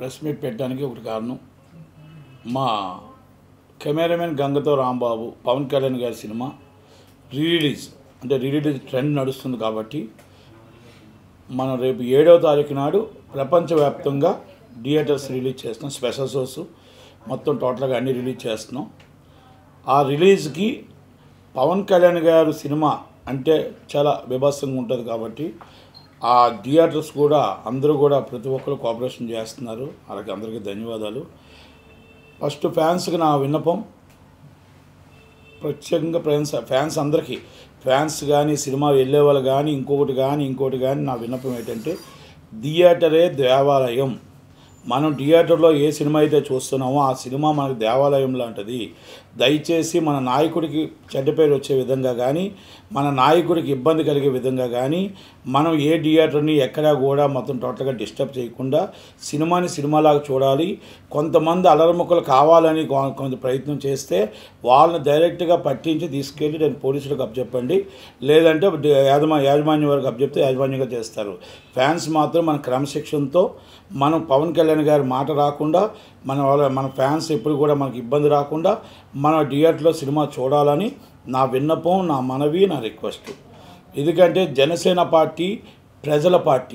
press meet పెట్టడానికి ఒకటి కారణం మా కెమెరామెన్ గంగతో రాంబాబు పవన్ కళ్యాణ్ గారి సినిమా రిలీజ్ అంటే రిలీజ్ ట్రెండ్ నడుస్తుంది కాబట్టి మనం రేపు ఏడవ తారీఖు నాడు ప్రపంచవ్యాప్తంగా థియేటర్స్ రిలీజ్ చేస్తున్నాం స్పెషల్ షోస్ మొత్తం టోటల్గా అన్ని రిలీజ్ చేస్తున్నాం ఆ రిలీజ్కి పవన్ కళ్యాణ్ గారు సినిమా అంటే చాలా విభత్సంగా ఉంటుంది కాబట్టి ఆ థియేటర్స్ కూడా అందరూ కూడా ప్రతి ఒక్కరు కోఆపరేషన్ చేస్తున్నారు వాళ్ళకి అందరికీ ధన్యవాదాలు ఫస్ట్ ఫ్యాన్స్కి నా విన్నపం ప్రత్యేకంగా ఫ్యాన్స్ ఫ్యాన్స్ అందరికీ ఫ్యాన్స్ కానీ సినిమా వెళ్ళే వాళ్ళు కానీ ఇంకొకటి కానీ ఇంకొకటి కానీ నా విన్నపం ఏంటంటే థియేటరే దేవాలయం మనం థియేటర్లో ఏ సినిమా అయితే చూస్తున్నామో ఆ సినిమా మనకు దేవాలయం లాంటిది దయచేసి మన నాయకుడికి చెడ్డ పేరు వచ్చే విధంగా కానీ మన నాయకుడికి ఇబ్బంది కలిగే విధంగా కానీ మనం ఏ థియేటర్ని ఎక్కడా కూడా మొత్తం టోటల్గా డిస్టర్బ్ చేయకుండా సినిమాని సినిమాలాగా చూడాలి కొంతమంది అలరముక్కలు కావాలని కొ- కొంత ప్రయత్నం చేస్తే వాళ్ళని డైరెక్ట్గా పట్టించి తీసుకెళ్ళి నేను పోలీసులకు అప్పచెప్పండి లేదంటే డి- యాజమా యాజమాన్యం వరకు అప్పచెప్తే యాజమాన్యంగా చేస్తారు ఫ్యాన్స్ మాత్రం మన క్రమశిక్షణతో మనం పవన్ కళ్యాణ్ గారి మాట రాకుండా మన వాళ్ళ మన ఫ్యాన్స్ ఎప్పుడు కూడా మనకి ఇబ్బంది రాకుండా మన థియేటర్లో సినిమా చూడాలని నా విన్నపం నా మనవి నా రిక్వెస్ట్ ఎందుకంటే జనసేన పార్టీ ప్రజల పార్టీ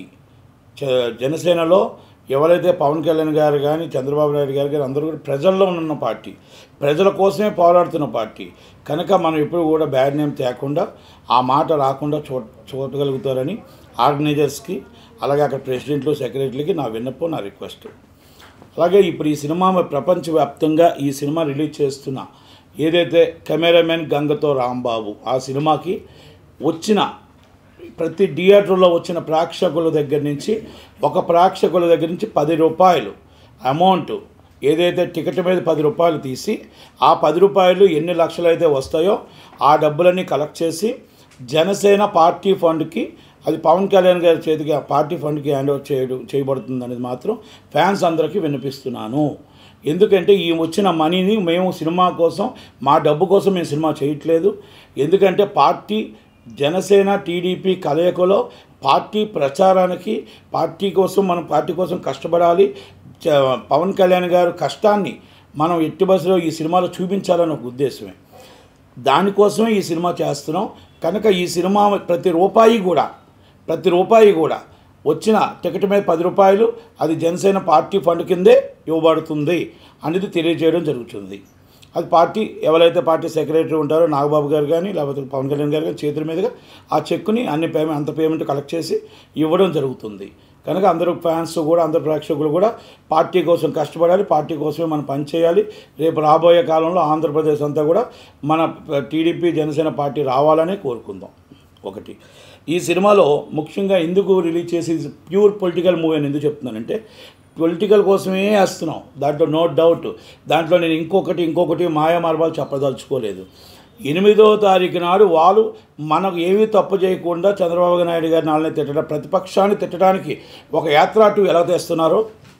చ- జనసేనలో ఎవరైతే పవన్ కళ్యాణ్ గారు కానీ చంద్రబాబు నాయుడు గారు కానీ అందరూ కూడా ప్రజల్లో ఉన్న పార్టీ ప్రజల కోసమే పోరాడుతున్న పార్టీ కనుక మనం ఎప్పుడు కూడా బ్యాడ్ నేమ్ తేకుండా ఆ మాట రాకుండా చూ చూడగలుగుతారని ఆర్గనైజర్స్కి అలాగే అక్కడ ప్రెసిడెంట్లు సెక్రటరీలకి నా విన్నపం నా రిక్వెస్ట్ అలాగే ఇప్పుడు ఈ సినిమా ప్రపంచవ్యాప్తంగా ఈ సినిమా రిలీజ్ చేస్తున్న ఏదైతే కెమెరామెన్ గంగతో రాంబాబు ఆ సినిమాకి వచ్చిన ప్రతి థియేటర్లో వచ్చిన ప్రేక్షకుల దగ్గర నుంచి ఒక ప్రేక్షకుల దగ్గర నుంచి పది రూపాయలు అమౌంట్ ఏదైతే టికెట్ మీద పది రూపాయలు తీసి ఆ పది రూపాయలు ఎన్ని లక్షలు అయితే వస్తాయో ఆ డబ్బులన్నీ కలెక్ట్ చేసి జనసేన పార్టీ ఫండ్కి అది పవన్ కళ్యాణ్ గారి చేతికి ఆ పార్టీ ఫండ్కి హ్యాండ్ ఓవర్ చేయడం చేయబడుతుంది అనేది మాత్రం ఫ్యాన్స్ అందరికీ వినిపిస్తున్నాను ఎందుకంటే ఈ వచ్చిన మనీని మేము సినిమా కోసం మా డబ్బు కోసం మేము సినిమా చేయట్లేదు ఎందుకంటే పార్టీ జనసేన టీడీపీ కలయికలో పార్టీ ప్రచారానికి పార్టీ కోసం మనం పార్టీ కోసం కష్టపడాలి చ- పవన్ కళ్యాణ్ గారు కష్టాన్ని మనం ఎట్టి బస్సులో ఈ సినిమాలో చూపించాలని ఒక ఉద్దేశమే దానికోసమే ఈ సినిమా చేస్తున్నాం కనుక ఈ సినిమా ప్రతి రూపాయి కూడా ప్రతి రూపాయి కూడా వచ్చిన టికెట్ మీద పది రూపాయలు అది జనసేన పార్టీ ఫండ్ కిందే ఇవ్వబడుతుంది అనేది తెలియజేయడం జరుగుతుంది అది పార్టీ ఎవరైతే పార్టీ సెక్రటరీ ఉంటారో నాగబాబు గారు కానీ లేకపోతే పవన్ కళ్యాణ్ గారు కానీ చేతుల మీదుగా ఆ చెక్కుని అన్ని పేమెంట్ అంత పేమెంట్ కలెక్ట్ చేసి ఇవ్వడం జరుగుతుంది కనుక అందరూ ఫ్యాన్స్ కూడా అందరు ప్రేక్షకులు కూడా పార్టీ కోసం కష్టపడాలి పార్టీ కోసమే మనం పనిచేయాలి రేపు రాబోయే కాలంలో ఆంధ్రప్రదేశ్ అంతా కూడా మన టీడీపీ జనసేన పార్టీ రావాలని కోరుకుందాం ఒకటి ఈ సినిమాలో ముఖ్యంగా ఎందుకు రిలీజ్ చేసి ప్యూర్ పొలిటికల్ మూవీ అని ఎందుకు చెప్తున్నానంటే పొలిటికల్ కోసమే వేస్తున్నాం దాంట్లో నో డౌట్ దాంట్లో నేను ఇంకొకటి ఇంకొకటి మాయా మార్గాలు చెప్పదలుచుకోలేదు ఎనిమిదో తారీఖు నాడు వాళ్ళు మనకు ఏమీ తప్పు చేయకుండా చంద్రబాబు నాయుడు గారిని వాళ్ళని తిట్టడం ప్రతిపక్షాన్ని తిట్టడానికి ఒక యాత్ర టూ ఎలా తెస్తున్నారో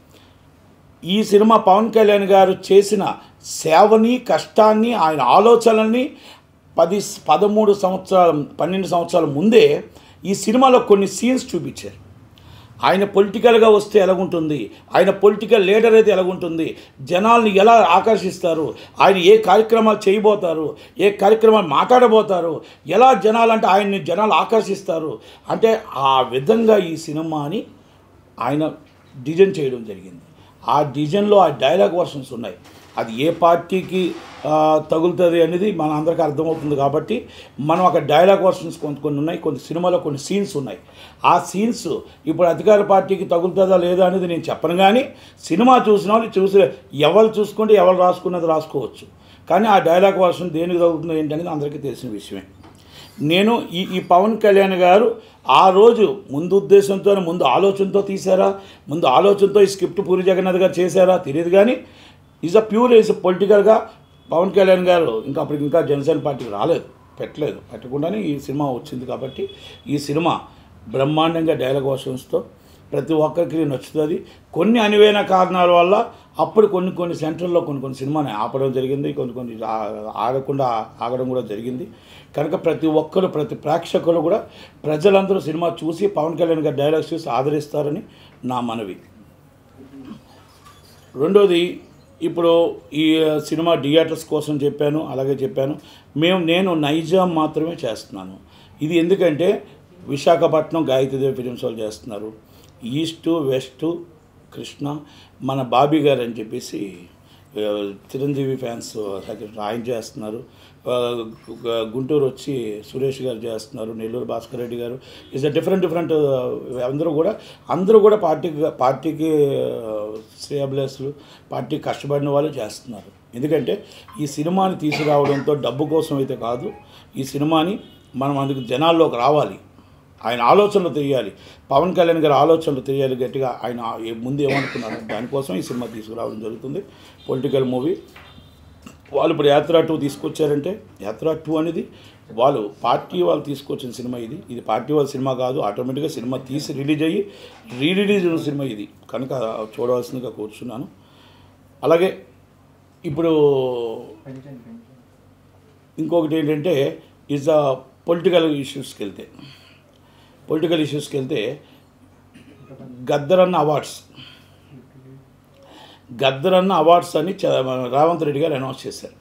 ఈ సినిమా పవన్ కళ్యాణ్ గారు చేసిన సేవని కష్టాన్ని ఆయన ఆలోచనల్ని పది పదమూడు సంవత్సరాల పన్నెండు సంవత్సరాల ముందే ఈ సినిమాలో కొన్ని సీన్స్ చూపించారు ఆయన పొలిటికల్గా వస్తే ఎలాగుంటుంది ఆయన పొలిటికల్ లీడర్ అయితే ఎలాగుంటుంది జనాల్ని ఎలా ఆకర్షిస్తారు ఆయన ఏ కార్యక్రమాలు చేయబోతారు ఏ కార్యక్రమాలు మాట్లాడబోతారు ఎలా జనాలంటే ఆయన్ని జనాలు ఆకర్షిస్తారు అంటే ఆ విధంగా ఈ సినిమాని ఆయన డిజైన్ చేయడం జరిగింది ఆ డిజైన్లో ఆ డైలాగ్ వర్షన్స్ ఉన్నాయి అది ఏ పార్టీకి ఆ, తగులుతుంది అనేది మన అందరికీ అర్థమవుతుంది కాబట్టి మనం అక్కడ డైలాగ్ వర్షన్స్ కొంత కొన్ని ఉన్నాయి కొన్ని సినిమాలో కొన్ని సీన్స్ ఉన్నాయి ఆ సీన్స్ ఇప్పుడు అధికార పార్టీకి తగులుతుందా లేదా అనేది నేను చెప్పను కానీ సినిమా చూసిన వాళ్ళు చూసి ఎవరు చూసుకుంటే ఎవరు రాసుకున్నది రాసుకోవచ్చు కానీ ఆ డైలాగ్ వర్షన్ దేనికి తగులుతుందో ఏంటనేది అందరికీ తెలిసిన విషయమే నేను ఈ ఈ పవన్ కళ్యాణ్ గారు ఆ రోజు ముందు ఉద్దేశంతో ముందు ఆలోచనతో తీశారా ముందు ఆలోచనతో ఈ స్క్రిప్ట్ పూరి జగన్నాథ్ గారు చేశారా తెలియదు కానీ ఈజ్ అ ప్యూర్ ఈజ్ పొలిటికల్గా పవన్ కళ్యాణ్ గారు ఇంకా అప్పటికి ఇంకా జనసేన పార్టీకి రాలేదు పెట్టలేదు పెట్టకుండానే ఈ సినిమా వచ్చింది కాబట్టి ఈ సినిమా బ్రహ్మాండంగా డైలాగ్ వర్షన్స్తో ప్రతి ఒక్కరికి నచ్చుతుంది కొన్ని అనువైన కారణాల వల్ల అప్పుడు కొన్ని కొన్ని సెంటర్లో కొన్ని కొన్ని సినిమాని ఆపడం జరిగింది కొన్ని కొన్ని ఆ- ఆడకుండా ఆగడం కూడా జరిగింది కనుక ప్రతి ఒక్కరు ప్రతి ప్రేక్షకులు కూడా ప్రజలందరూ సినిమా చూసి పవన్ కళ్యాణ్ గారి డైలాగ్స్ చూసి ఆదరిస్తారని నా మనవి రెండోది ఇప్పుడు ఈ సినిమా థియేటర్స్ కోసం చెప్పాను అలాగే చెప్పాను మేము నేను నైజాం మాత్రమే చేస్తున్నాను ఇది ఎందుకంటే విశాఖపట్నం గాయత్రీదేవి ఫిలిమ్స్ వాళ్ళు చేస్తున్నారు ఈస్టు వెస్టు కృష్ణ మన బాబీ గారు అని చెప్పేసి ఆ, చిరంజీవి ఫ్యాన్స్ సెక్రటరీ ఆయన చేస్తున్నారు ఆ, గు- గుంటూరు వచ్చి సురేష్ గారు చేస్తున్నారు నెల్లూరు భాస్కర్ రెడ్డి గారు ఇస్ డిఫరెంట్ డిఫరెంట్ అందరూ కూడా అందరూ కూడా పార్టీకి పార్టీకి శ్రేయబ్లెస్లు పార్టీ కష్టపడిన వాళ్ళు చేస్తున్నారు ఎందుకంటే ఈ సినిమాని తీసుకురావడంతో డబ్బు కోసం అయితే కాదు ఈ సినిమాని మనం అందుకు జనాల్లోకి రావాలి ఆయన ఆలోచనలు తెలియాలి పవన్ కళ్యాణ్ గారి ఆలోచనలు తెలియాలి గట్టిగా ఆయన ఏ- ముందు ఏమనుకున్నారు దానికోసం ఈ సినిమా తీసుకురావడం జరుగుతుంది పొలిటికల్ మూవీ వాళ్ళు ఇప్పుడు యాత్ర టూ తీసుకొచ్చారంటే యాత్ర టూ అనేది వాళ్ళు పార్టీ వాళ్ళు తీసుకొచ్చిన సినిమా ఇది ఇది పార్టీ వాళ్ళ సినిమా కాదు ఆటోమేటిక్గా సినిమా తీసి రిలీజ్ అయ్యి రీ రిలీజ్ అయిన సినిమా ఇది కనుక చూడవలసిందిగా కూర్చున్నాను అలాగే ఇప్పుడు ఇంకొకటి ఏంటంటే ఇస్ ద పొలిటికల్ ఇష్యూస్కి వెళ్తే పొలిటికల్ ఇష్యూస్కి వెళ్తే గద్దరన్న అవార్డ్స్ గద్దరన్న అవార్డ్స్ అని చ- మన రేవంత్ రెడ్డి గారు అనౌన్స్ చేశారు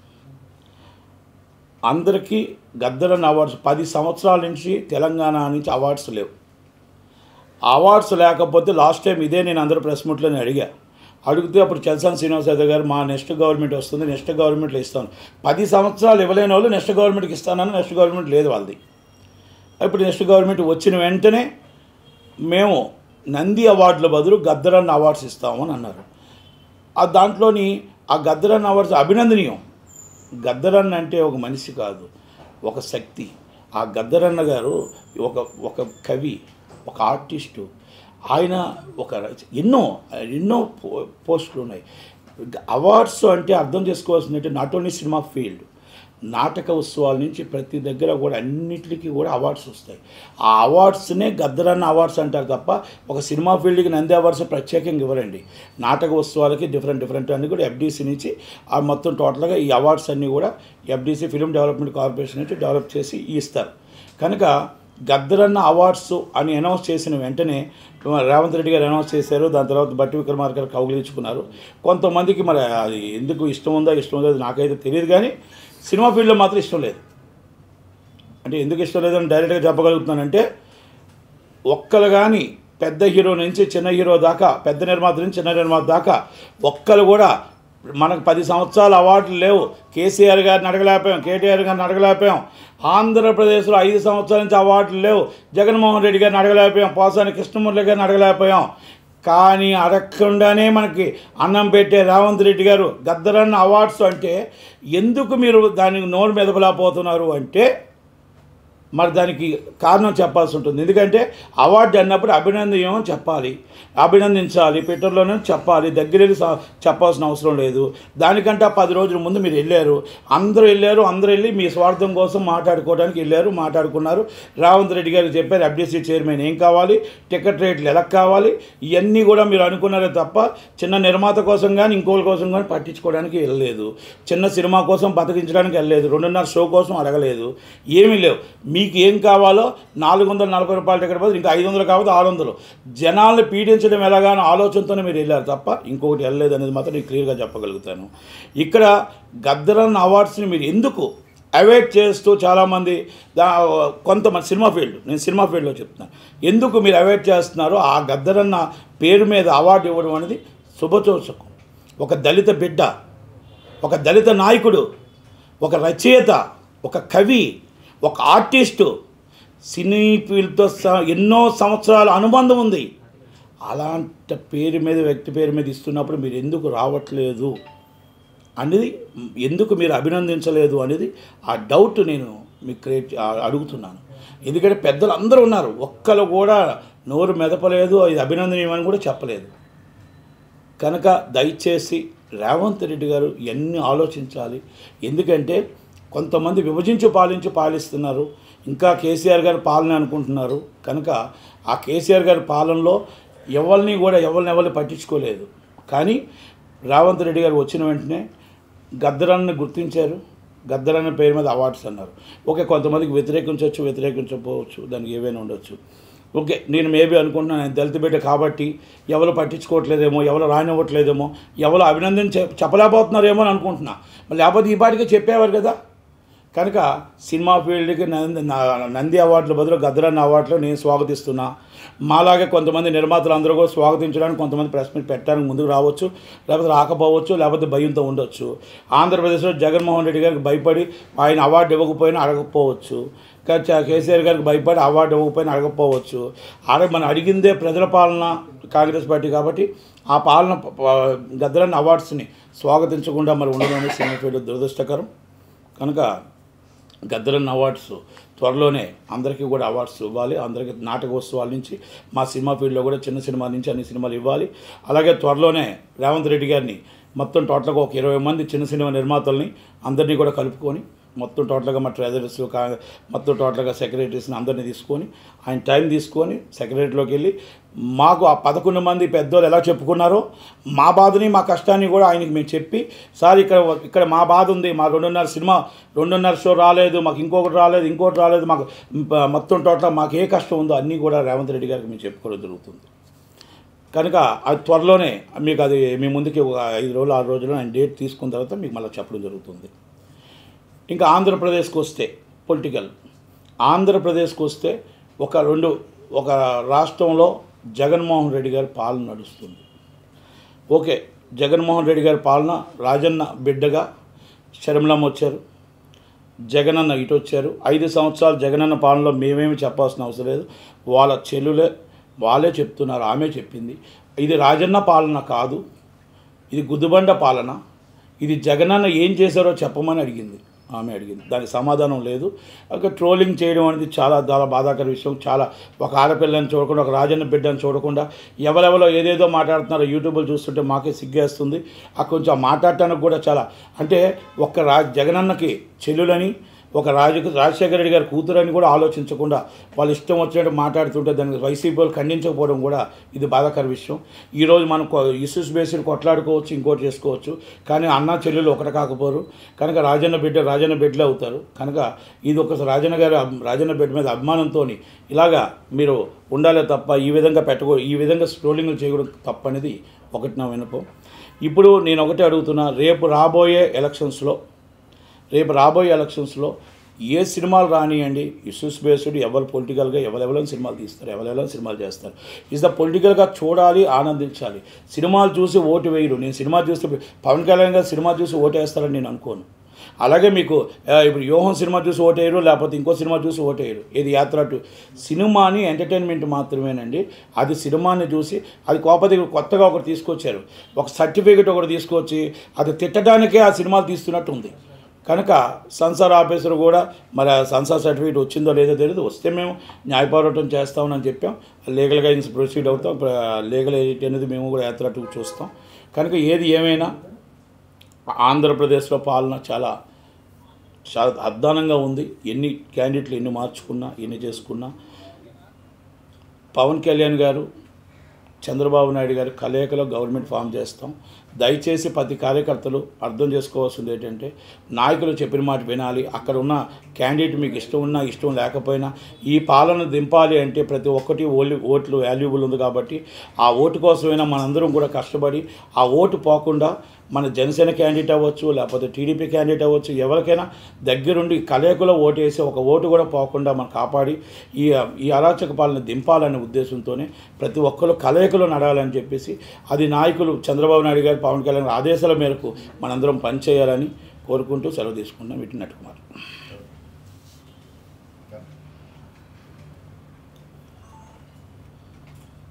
అందరికీ గద్దరన్న అవార్డ్స్ పది సంవత్సరాల నుంచి తెలంగాణ నుంచి అవార్డ్స్ లేవు ఆ అవార్డ్స్ లేకపోతే లాస్ట్ టైం ఇదే నేను అందరు ప్రెస్ మీట్లోనే అడిగా అడిగితే అప్పుడు చల్సాన్ శ్రీనివాస్ యాదవ్ గారు మా నెక్స్ట్ గవర్నమెంట్ వస్తుంది నెక్స్ట్ గవర్నమెంట్లో ఇస్తాను పది సంవత్సరాలు ఇవ్వలేని వాళ్ళు నెక్స్ట్ గవర్నమెంట్కి ఇస్తానని నెక్స్ట్ గవర్నమెంట్ లేదు వాళ్ళది ఇప్పుడు నెక్స్ట్ గవర్నమెంట్ వచ్చిన వెంటనే మేము నంది అవార్డుల బదులు గద్దరన్న అవార్డ్స్ ఇస్తామని అన్నారు ఆ దాంట్లోని ఆ గద్దరన్న అవార్డ్స్ అభినందనీయం గద్దరన్న అంటే ఒక మనిషి కాదు ఒక శక్తి ఆ గద్దరన్న గారు ఒక ఒక కవి ఒక ఆర్టిస్టు ఆయన ఒక రచ- ఎన్నో ఎన్నో పో- పోస్టులు ఉన్నాయి అవార్డ్స్ అంటే అర్థం చేసుకోవాల్సిందంటే నాట్ ఓన్లీ సినిమా ఫీల్డ్ నాటక ఉత్సవాల నుంచి ప్రతి దగ్గర కూడా అన్నిటికీ కూడా అవార్డ్స్ వస్తాయి ఆ అవార్డ్స్నే గద్దరన్న అవార్డ్స్ అంటారు తప్ప ఒక సినిమా ఫీల్డ్కి నంది అవార్డ్స్ ప్రత్యేకంగా ఇవ్వరండి నాటక ఉత్సవాలకి డిఫరెంట్ డిఫరెంట్ అన్ని కూడా ఎఫ్డీసీ నుంచి ఆ మొత్తం టోటల్గా ఈ అవార్డ్స్ అన్నీ కూడా ఎఫ్డీసీ ఫిలిం డెవలప్మెంట్ కార్పొరేషన్ నుంచి డెవలప్ చేసి ఇస్తారు కనుక గద్దరన్న అవార్డ్స్ అని అనౌన్స్ చేసిన వెంటనే రేవంత్ రెడ్డి గారు అనౌన్స్ చేశారు దాని తర్వాత బట్టి విక్రమార్క గారు కౌగిలించుకున్నారు కొంతమందికి మరి అది ఎందుకు ఇష్టం ఉందో ఇష్టం ఉందో అది నాకైతే తెలియదు కానీ సినిమా ఫీల్డ్లో మాత్రం ఇష్టం లేదు అంటే ఎందుకు ఇష్టం లేదని డైరెక్ట్గా చెప్పగలుగుతున్నానంటే ఒక్కరు కానీ పెద్ద హీరో నుంచి చిన్న హీరో దాకా పెద్ద నిర్మాత నుంచి చిన్న నిర్మాత దాకా ఒక్కరు కూడా మనకు పది సంవత్సరాల అవార్డులు లేవు కేసీఆర్ గారిని అడగలేకపోయాం కేటీఆర్ గారిని అడగలేకపోయాం ఆంధ్రప్రదేశ్లో ఐదు సంవత్సరాల నుంచి అవార్డులు లేవు జగన్మోహన్ రెడ్డి గారిని అడగలేకపోయాం పోసాని కృష్ణమురళి గారిని అడగలేకపోయాం కానీ అడగకుండానే మనకి అన్నం పెట్టే రేవంత్ రెడ్డి గారు గద్దరన్న అవార్డ్స్ అంటే ఎందుకు మీరు దానికి నోరు మెదపలేకపోతున్నారు అంటే మరి దానికి కారణం చెప్పాల్సి ఉంటుంది ఎందుకంటే అవార్డు అన్నప్పుడు అభినందనం చెప్పాలి అభినందించాలి ట్విట్టర్లోనే చెప్పాలి దగ్గర వెళ్ళి స- చెప్పాల్సిన అవసరం లేదు దానికంటే ఆ పది రోజుల ముందు మీరు వెళ్ళారు అందరూ వెళ్ళారు అందరూ వెళ్ళి మీ స్వార్థం కోసం మాట్లాడుకోవడానికి వెళ్ళారు మాట్లాడుకున్నారు రేవంత్ రెడ్డి గారికి చెప్పారు ఎఫ్డీసీ చైర్మన్ ఏం కావాలి టికెట్ రేట్లు ఎలా కావాలి ఇవన్నీ కూడా మీరు అనుకున్నారే తప్ప చిన్న నిర్మాత కోసం కానీ ఇంకోళ్ళ కోసం కానీ పట్టించుకోవడానికి వెళ్ళలేదు చిన్న సినిమా కోసం బతికించడానికి వెళ్ళలేదు రెండున్నర షో కోసం అడగలేదు ఏమీ లేవు మీకు ఏం కావాలో నాలుగు వందల నలభై రూపాయల టికెట్ బదులు ఇంకా ఐదు వందలు కావాలి ఆరు వందలు జనాల్ని పీడించడం ఎలాగానో ఆలోచనతోనే మీరు వెళ్ళారు తప్ప ఇంకొకటి వెళ్ళలేదు అనేది మాత్రం నేను క్లియర్గా చెప్పగలుగుతాను ఇక్కడ గద్దరన్న అవార్డ్స్ని మీరు ఎందుకు అవాయిడ్ చేస్తూ చాలామంది దా కొంతమంది సినిమా ఫీల్డ్ నేను సినిమా ఫీల్డ్లో చెప్తున్నాను ఎందుకు మీరు అవాయిడ్ చేస్తున్నారో ఆ గద్దరన్న పేరు మీద అవార్డు ఇవ్వడం అనేది శుభచోచకం ఒక దళిత బిడ్డ ఒక దళిత నాయకుడు ఒక రచయిత ఒక కవి ఒక ఆర్టిస్టు సినీ ఫీల్డ్తో స- ఎన్నో సంవత్సరాల అనుబంధం ఉంది అలాంటి పేరు మీద వ్యక్తి పేరు మీద ఇస్తున్నప్పుడు మీరు ఎందుకు రావట్లేదు అనేది ఎందుకు మీరు అభినందించలేదు అనేది ఆ డౌట్ నేను మీకు క్రియేట్ ఆ- అడుగుతున్నాను ఎందుకంటే పెద్దలు అందరూ ఉన్నారు ఒక్కరు కూడా నోరు మెదపలేదు ఇది అభినందనీయమని కూడా చెప్పలేదు కనుక దయచేసి రేవంత్ రెడ్డి గారు ఎన్ని ఆలోచించాలి ఎందుకంటే కొంతమంది విభజించి పాలించి పాలిస్తున్నారు ఇంకా కేసీఆర్ గారి పాలన అనుకుంటున్నారు కనుక ఆ కేసీఆర్ గారి పాలనలో ఎవరిని కూడా ఎవరిని ఎవరిని పట్టించుకోలేదు కానీ రేవంత్ రెడ్డి గారు వచ్చిన వెంటనే గద్దరాన్ని గుర్తించారు గద్దరన్న పేరు మీద అవార్డ్స్ అన్నారు ఓకే కొంతమందికి వ్యతిరేకించవచ్చు వ్యతిరేకించకపోవచ్చు దానికి ఏవైనా ఉండొచ్చు ఓకే నేను మేబీ అనుకుంటున్నాను నేను దళిత బిడ్డ కాబట్టి ఎవరు పట్టించుకోవట్లేదేమో ఎవరు రానివ్వట్లేదేమో ఎవరు అభినందన చె చెప్పలేకపోతున్నారేమో అని అనుకుంటున్నా మరి లేకపోతే ఈ పాటికి చెప్పేవారు కదా కనుక సినిమా ఫీల్డ్కి నంది నా- నంది అవార్డుల బదులు గద్దరన్న అవార్డులు నేను స్వాగతిస్తున్నా మాలాగే కొంతమంది నిర్మాతలు అందరూ కూడా స్వాగతించడానికి కొంతమంది ప్రెస్ మీట్ పెట్టడానికి ముందుకు రావచ్చు లేకపోతే రాకపోవచ్చు లేకపోతే భయంతో ఉండొచ్చు ఆంధ్రప్రదేశ్లో జగన్మోహన్ రెడ్డి గారికి భయపడి ఆయన అవార్డు ఇవ్వకపోయినా అడగకపోవచ్చు కా- చ- కేసీఆర్ గారికి భయపడి అవార్డు ఇవ్వకపోయినా అడగకపోవచ్చు అడగ మనం అడిగిందే ప్రజల పాలన కాంగ్రెస్ పార్టీ కాబట్టి ఆ పాలన ప- ప- గద్దరన్న అవార్డ్స్ని స్వాగతించకుండా మరి ఉండడం అనేది సినిమా ఫీల్డ్ దురదృష్టకరం కనుక గద్దరన్ అవార్డ్స్ త్వరలోనే అందరికీ కూడా అవార్డ్స్ ఇవ్వాలి అందరికీ నాటకోత్సవాల నుంచి మా సినిమా ఫీల్డ్లో కూడా చిన్న సినిమాల నుంచి అన్ని సినిమాలు ఇవ్వాలి అలాగే త్వరలోనే రేవంత్ రెడ్డి గారిని మొత్తం టోటల్గా ఒక ఇరవై మంది చిన్న సినిమా నిర్మాతల్ని అందరినీ కూడా కలుపుకొని మొత్తం టోటల్గా మా ట్రెజరర్స్ కా మొత్తం టోటల్గా సెక్రటరీస్ని అందరినీ తీసుకొని ఆయన టైం తీసుకొని సెక్రటరీలోకి వెళ్ళి మాకు ఆ పదకొండు మంది పెద్దోళ్ళు ఎలా చెప్పుకున్నారో మా బాధని మా కష్టాన్ని కూడా ఆయనకి మేము చెప్పి సార్ ఇక్కడ ఇక్కడ మా బాధ ఉంది మా రెండున్నర సినిమా రెండున్నర షో రాలేదు మాకు ఇంకొకటి రాలేదు ఇంకోటి రాలేదు మాకు ప- మొత్తం టోటల్ మాకు ఏ కష్టం ఉందో అన్నీ కూడా రేవంత్ రెడ్డి గారికి మేము చెప్పుకోవడం జరుగుతుంది కనుక అది త్వరలోనే మీకు అది మీ ముందుకి ఒక ఐదు రోజులు ఆరు రోజులు ఆయన డేట్ తీసుకున్న తర్వాత మీకు మళ్ళీ చెప్పడం జరుగుతుంది ఇంకా ఆంధ్రప్రదేశ్కి వస్తే పొలిటికల్ ఆంధ్రప్రదేశ్కి వస్తే ఒక రెండు ఒక రాష్ట్రంలో జగన్మోహన్ రెడ్డి గారి పాలన నడుస్తుంది ఓకే జగన్మోహన్ రెడ్డి గారి పాలన రాజన్న బిడ్డగా శర్మలమ్మ వచ్చారు జగనన్న ఇటు వచ్చారు ఐదు సంవత్సరాలు జగనన్న పాలనలో మేమేమి చెప్పాల్సిన అవసరం లేదు వాళ్ళ చెల్లులే వాళ్ళే చెప్తున్నారు ఆమె చెప్పింది ఇది రాజన్న పాలన కాదు ఇది గుద్దుబండ పాలన ఇది జగనన్న ఏం చేశారో చెప్పమని అడిగింది ఆమె అడిగింది దానికి సమాధానం లేదు ఒక ట్రోలింగ్ చేయడం అనేది చాలా చాలా బాధాకర విషయం చాలా ఒక ఆడపిల్లని చూడకుండా ఒక రాజన్న బిడ్డని చూడకుండా ఎవరెవరో ఏదేదో మాట్లాడుతున్నారో యూట్యూబ్లో చూస్తుంటే మాకే సిగ్గేస్తుంది ఆ కొంచెం మాట్లాడటానికి కూడా చాలా అంటే ఒక్క రా జగనన్నకి చెల్లులని ఒక రాజు రాజశేఖర రెడ్డి గారి కూతురని కూడా ఆలోచించకుండా వాళ్ళు ఇష్టం వచ్చినట్టు మాట్లాడుతుంటే దానికి వైసీపీ వాళ్ళు ఖండించకపోవడం కూడా ఇది బాధాకర విషయం ఈరోజు మనం ఇష్యూస్ బేస్డ్ కొట్లాడుకోవచ్చు ఇంకోటి చేసుకోవచ్చు కానీ అన్న చెల్లెలు ఒకటి కాకపోరు కనుక రాజన్న బిడ్డ రాజన్న బిడ్డలే అవుతారు కనుక ఇది ఒక రాజన్న గారి అబ్- రాజన్న బిడ్డ మీద అభిమానంతో ఇలాగా మీరు ఉండాలే తప్ప ఈ విధంగా పెట్టుకో ఈ విధంగా స్క్రోలింగ్ చేయడం తప్పనేది ఒకటి నా వినపం ఇప్పుడు నేను ఒకటే అడుగుతున్నా రేపు రాబోయే ఎలక్షన్స్లో రేపు రాబోయే ఎలక్షన్స్లో ఏ సినిమాలు రానియండి ఇష్యూస్ బేస్డ్ ఎవరు పొలిటికల్గా ఎవరెవరైనా సినిమాలు తీస్తారు ఎవరెవరైనా సినిమాలు చేస్తారు ఇస్ ద పొలిటికల్గా చూడాలి ఆనందించాలి సినిమాలు చూసి ఓటు వేయరు నేను సినిమా చూస్తే పవన్ కళ్యాణ్ గారు సినిమా చూసి ఓటు వేస్తారని నేను అనుకోను అలాగే మీకు ఆ, ఇప్పుడు యోహం సినిమా చూసి ఓటేయరు లేకపోతే ఇంకో సినిమా చూసి ఓటేయరు ఇది యాత్ర టు సినిమాని ఎంటర్టైన్మెంట్ మాత్రమేనండి అది సినిమాని చూసి అది కోపది కొత్తగా ఒకటి తీసుకొచ్చారు ఒక సర్టిఫికేట్ ఒకటి తీసుకొచ్చి అది తిట్టడానికే ఆ సినిమాలు తీస్తున్నట్టు ఉంది కనుక సెన్సార్ ఆఫీసర్ కూడా మరి ఆ సెన్సార్ సర్టిఫికేట్ వచ్చిందో లేదో తెలియదు వస్తే మేము న్యాయ పోరాటం చేస్తామని చెప్పాం లీగల్గా ప్రొసీడ్ అవుతాం లీగల్ ఎయిట్ అనేది మేము కూడా యాత్ర టూ చూస్తాం కనుక ఏది ఏమైనా ఆంధ్రప్రదేశ్లో పాలన చాలా చాలా అద్దానంగా ఉంది ఎన్ని క్యాండిడేట్లు ఎన్ని మార్చుకున్నా ఎన్ని చేసుకున్నా పవన్ కళ్యాణ్ గారు చంద్రబాబు నాయుడు గారు కలయికలో గవర్నమెంట్ ఫామ్ చేస్తాం దయచేసి ప్రతి కార్యకర్తలు అర్థం చేసుకోవాల్సింది ఏంటంటే నాయకులు చెప్పిన మాట వినాలి అక్కడ ఉన్న క్యాండిడేట్ మీకు ఇష్టం ఉన్నా ఇష్టం లేకపోయినా ఈ పాలన దింపాలి అంటే ప్రతి ఒక్కటి ఓన్లీ ఓట్లు వాల్యుబుల్ ఉంది కాబట్టి ఆ ఓటు కోసమైనా మనందరం కూడా కష్టపడి ఆ ఓటు పోకుండా మన జనసేన క్యాండిడేట్ అవ్వచ్చు లేకపోతే టీడీపీ క్యాండిడేట్ అవ్వచ్చు ఎవరికైనా దగ్గరుండి కలయికలో ఓటు వేసి ఒక ఓటు కూడా పోకుండా మనం కాపాడి ఈ ఈ అరాచక పాలన దింపాలనే ఉద్దేశంతోనే ప్రతి ఒక్కరు కలయికలో నడాలని చెప్పేసి అది నాయకులు చంద్రబాబు నాయుడు గారు పవన్ కళ్యాణ్ గారి ఆదేశాల మేరకు మనందరం పనిచేయాలని కోరుకుంటూ సెలవు తీసుకుంటాం వీటి నట్టుకుమార్